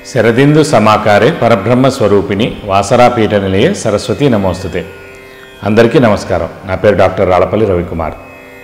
శరదిందు సమాకారే పరబ్రహ్మ స్వరూపిణి వాసరాపీఠ నిలయే సరస్వతి నమోస్తుతే అందరికీ నమస్కారం నా పేరు డాక్టర్ రాళ్ళపల్లి రవికుమార్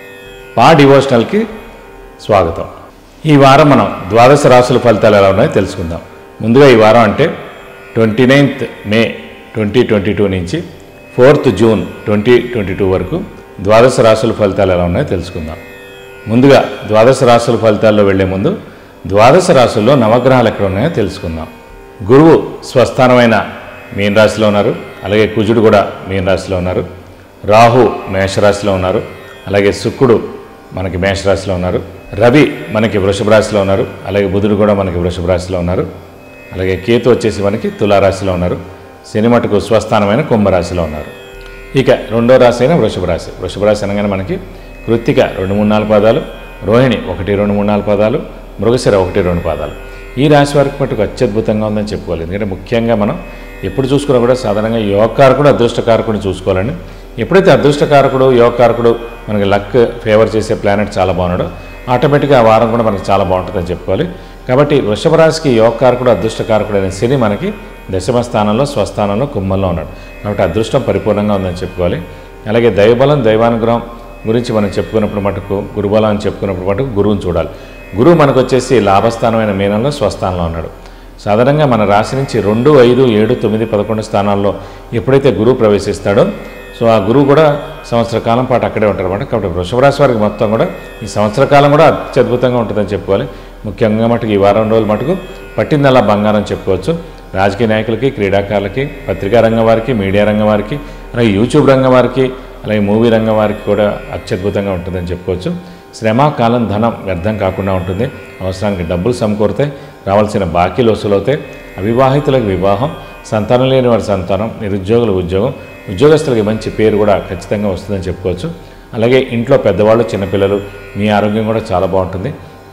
పా డివోషనల్కి స్వాగతం ఈ వారం మనం ద్వాదశ రాసుల ఫలితాలు ఎలా ఉన్నాయో తెలుసుకుందాం ముందుగా ఈ వారం అంటే twenty ninth May twenty twenty two నుంచి fourth June twenty twenty two వరకు ద్వాదశ రాసుల ఫలితాలు ఎలా ఉన్నాయో తెలుసుకుందాం ముందుగా ద్వాదశ రాసుల ఫలితాల్లో వెళ్లే ముందు ద్వాదశ రాసుల్లో నవగ్రహాలు ఎక్కడ ఉన్నాయో తెలుసుకుందాం గురువు స్వస్థానమైన మీన రాశిలో ఉన్నారు అలాగే కుజుడు కూడా మీన రాశిలో ఉన్నారు రాహు మేషరాశిలో ఉన్నారు అలాగే శుక్రుడు మనకి మేషరాశిలో ఉన్నారు రవి మనకి వృషభ రాశిలో ఉన్నారు అలాగే బుధుడు కూడా మనకి వృషభ రాశిలో ఉన్నారు అలాగే కేతు వచ్చేసి మనకి తులారాశిలో ఉన్నారు శని మటుకు స్వస్థానమైన కుంభరాశిలో ఉన్నారు ఇక రెండో రాశి అయిన వృషభ రాశి వృషభ రాశి అనగానే మనకి కృత్తిక రెండు మూడు నాలుగు పాదాలు రోహిణి ఒకటి రెండు మూడు నాలుగు పాదాలు మృగశిర ఒకటి రెండు పాదాలు ఈ రాశి వారికి మటుకు అత్యద్భుతంగా ఉందని చెప్పుకోవాలి ఎందుకంటే ముఖ్యంగా మనం ఎప్పుడు చూసుకున్నా కూడా సాధారణంగా యోగకారకుడు అదృష్టకారకుడిని చూసుకోవాలండి ఎప్పుడైతే అదృష్టకారకుడు యోగకారకుడు మనకి లక్ ఫేవర్ చేసే ప్లానెట్ చాలా బాగున్నాడో ఆటోమేటిక్గా ఆ వారం కూడా మనకి చాలా బాగుంటుందని చెప్పుకోవాలి కాబట్టి వృషభ రాశికి యోగకారకుడు అదృష్టకారకుడు అనే శని మనకి దశమ స్థానంలో స్వస్థానంలో కుంభంలో ఉన్నాడు కాబట్టి అదృష్టం పరిపూర్ణంగా ఉందని చెప్పుకోవాలి అలాగే దైవబలం దైవానుగ్రహం గురించి మనం చెప్పుకున్నప్పుడు మటుకు గురుబలం అని చెప్పుకున్నప్పుడు మటుకు గురువుని చూడాలి గురువు మనకు వచ్చేసి లాభస్థానమైన మీనంలో స్వస్థానంలో ఉన్నాడు సాధారణంగా మన రాశి నుంచి రెండు ఐదు ఏడు తొమ్మిది పదకొండు స్థానాల్లో ఎప్పుడైతే గురువు ప్రవేశిస్తాడో సో ఆ గురువు కూడా సంవత్సర కాలం పాటు అక్కడే ఉంటారు అనమాట కాబట్టి వృషభ రాశి వారికి మొత్తం కూడా ఈ సంవత్సర కాలం కూడా అత్యద్భుతంగా ఉంటుందని చెప్పుకోవాలి ముఖ్యంగా మటుకు ఈ వారం రోజులు మటుకు పట్టిందల్లా బంగారం చెప్పుకోవచ్చు రాజకీయ నాయకులకి క్రీడాకారులకి పత్రికా రంగం వారికి మీడియా రంగం వారికి అలాగే యూట్యూబ్ రంగం వారికి అలాగే మూవీ రంగం వారికి కూడా అత్యద్భుతంగా ఉంటుందని చెప్పుకోవచ్చు శ్రమ కాలం ధనం వ్యర్థం కాకుండా ఉంటుంది అవసరానికి డబ్బులు సమకూరుతాయి రావాల్సిన బాకీలు వసూలవుతాయి అవివాహితులకు వివాహం సంతానం లేని వారి సంతానం నిరుద్యోగులకు ఉద్యోగం ఉద్యోగస్తులకి మంచి పేరు కూడా ఖచ్చితంగా వస్తుందని చెప్పుకోవచ్చు అలాగే ఇంట్లో పెద్దవాళ్ళు చిన్నపిల్లలు మీ ఆరోగ్యం కూడా చాలా బాగుంటుంది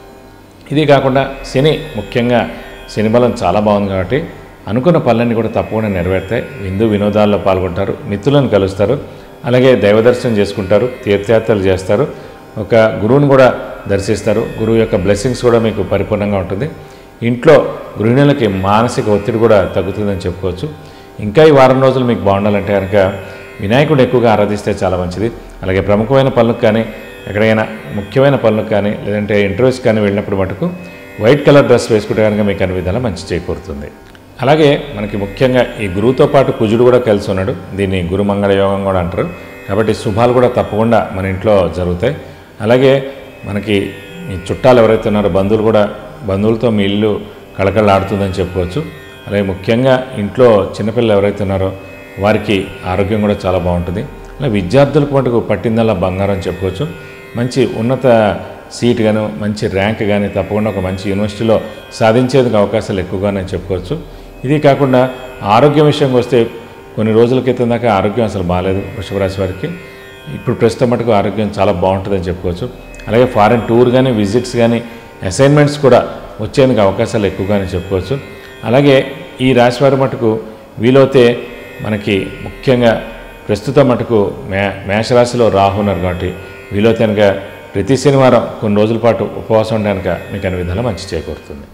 ఇది కాకుండా శని ముఖ్యంగా శని బలం చాలా బాగుంది కాబట్టి అనుకున్న పనులన్నీ కూడా తప్పకుండా నెరవేరుతాయి విందు వినోదాల్లో పాల్గొంటారు మిత్రులను కలుస్తారు అలాగే దైవ దర్శనం చేసుకుంటారు తీర్థయాత్రలు చేస్తారు ఒక గురువుని కూడా దర్శిస్తారు గురువు యొక్క బ్లెస్సింగ్స్ కూడా మీకు పరిపూర్ణంగా ఉంటుంది ఇంట్లో గృహిణులకి మానసిక ఒత్తిడి కూడా తగ్గుతుందని చెప్పుకోవచ్చు ఇంకా ఈ వారం రోజులు మీకు బాగుండాలంటే కనుక వినాయకుడు ఎక్కువగా ఆరాధిస్తే చాలా మంచిది అలాగే ప్రముఖమైన పనులకు కానీ ఎక్కడైనా ముఖ్యమైన పనులకు కానీ లేదంటే ఇంటర్వ్యూస్ కానీ వెళ్ళినప్పుడు మటుకు వైట్ కలర్ డ్రెస్ వేసుకుంటే కనుక మీకు అన్ని విధాలా మంచి చేకూరుతుంది అలాగే మనకి ముఖ్యంగా ఈ గురువుతో పాటు కుజుడు కూడా కలిసి ఉన్నాడు దీన్ని గురుమంగళ యోగం కూడా అంటారు కాబట్టి శుభాలు కూడా తప్పకుండా మన ఇంట్లో జరుగుతాయి అలాగే మనకి మీ చుట్టాలు ఎవరైతే ఉన్నారో బంధువులు కూడా బంధువులతో మీ ఇల్లు కళకళలాడుతుందని చెప్పుకోవచ్చు అలాగే ముఖ్యంగా ఇంట్లో చిన్నపిల్లలు ఎవరైతే ఉన్నారో వారికి ఆరోగ్యం కూడా చాలా బాగుంటుంది అలా విద్యార్థులకు మటుకు పట్టిందల్లా బంగారం చెప్పుకోవచ్చు మంచి ఉన్నత సీట్ గాను మంచి ర్యాంక్ కానీ తప్పకుండా ఒక మంచి యూనివర్సిటీలో సాధించేందుకు అవకాశాలు ఎక్కువగానే చెప్పుకోవచ్చు ఇది కాకుండా ఆరోగ్యం విషయంకి వస్తే కొన్ని రోజుల క్రితం దాకా ఆరోగ్యం అసలు బాగాలేదు వృషభ రాశి వారికి ఇప్పుడు ప్రస్తుతం మటుకు ఆరోగ్యం చాలా బాగుంటుందని చెప్పుకోవచ్చు అలాగే ఫారెన్ టూర్ కానీ విజిట్స్ కానీ అసైన్మెంట్స్ కూడా వచ్చేందుకు అవకాశాలు ఎక్కువగానే చెప్పుకోవచ్చు అలాగే ఈ రాశి వారి మటుకు వీలైతే మనకి ముఖ్యంగా ప్రస్తుతం మటుకు మే మేషరాశిలో రాహు ఉన్నారు కాబట్టి వీలైతే కనుక ప్రతి శనివారం కొన్ని రోజుల పాటు ఉపవాసం ఉండడానికి మీకు అన్ని విధాలా మంచి చేకూరుతుంది